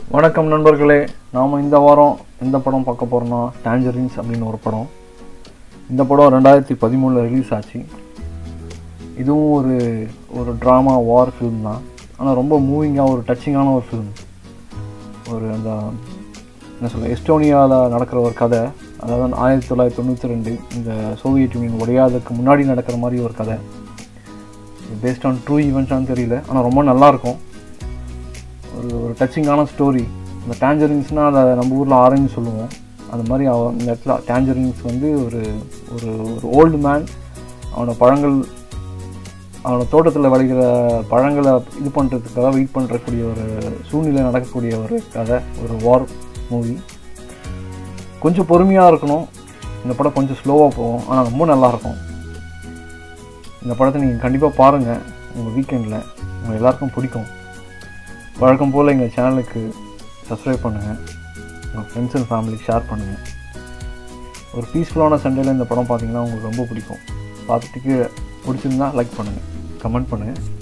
வணக்கம் நண்பர்களே நாம் இந்த வாரம் எந்த படம் பார்க்க போகிறோம்னா டேஞ்சரின்ஸ் அப்படின்னு ஒரு படம் இந்த படம் ரெண்டாயிரத்தி பதிமூணில் ரிலீஸ் ஆச்சு இதுவும் ஒரு ஒரு ட்ராமா வார் ஃபிலிம் தான் ஆனால் ரொம்ப மூவிங்காக ஒரு டச்சிங்கான ஒரு ஃபிலிம் ஒரு அந்த என்ன சொல்ல எஸ்டோனியாவில் நடக்கிற ஒரு கதை அதாவது ஆயிரத்தி தொள்ளாயிரத்தி தொண்ணூற்றி ரெண்டு இந்த சோவியத் யூனியன் உடையாததுக்கு முன்னாடி நடக்கிற மாதிரி ஒரு கதை பேஸ்ட் ஆன் ட்ரூ ஈவெண்ட்ஸான்னு தெரியல ஆனால் ரொம்ப நல்லாயிருக்கும் ஒரு ஒரு டச்சிங்கான ஸ்டோரி இந்த டேஞ்சரின்ஸ்னால் அதை நம்ம ஊரில் ஆரஞ்சு சொல்லுவோம் அந்த மாதிரி அவன் இந்த இடத்துல டேஞ்சரின்ஸ் வந்து ஒரு ஒரு ஒரு ஓல்டு மேன் அவனை பழங்கள் அவனை தோட்டத்தில் விளைகிற பழங்களை இது பண்ணுறதுக்காக வெயிட் பண்ணுறக்கூடிய ஒரு சூழ்நிலை நடக்கக்கூடிய ஒரு கதை ஒரு வார் மூவி கொஞ்சம் பொறுமையாக இருக்கணும் இந்த படம் கொஞ்சம் ஸ்லோவாக போகும் ஆனால் ரொம்ப நல்லாயிருக்கும் இந்த படத்தை நீங்கள் கண்டிப்பாக பாருங்கள் உங்கள் வீக்கெண்டில் உங்கள் எல்லாருக்கும் பிடிக்கும் வழக்கம் போல் எங்கள் சேனலுக்கு சப்ஸ்கிரைப் பண்ணுங்கள் உங்கள் ஃப்ரெண்ட்ஸ் அண்ட் ஃபேமிலி ஷேர் பண்ணுங்கள் ஒரு பீஸ்ஃபுல்லான சண்டேல இந்த படம் பார்த்தீங்கன்னா உங்களுக்கு ரொம்ப பிடிக்கும் பார்த்துட்டு கீழே பிடிச்சிருந்தா லைக் பண்ணுங்கள் கமெண்ட் பண்ணுங்கள்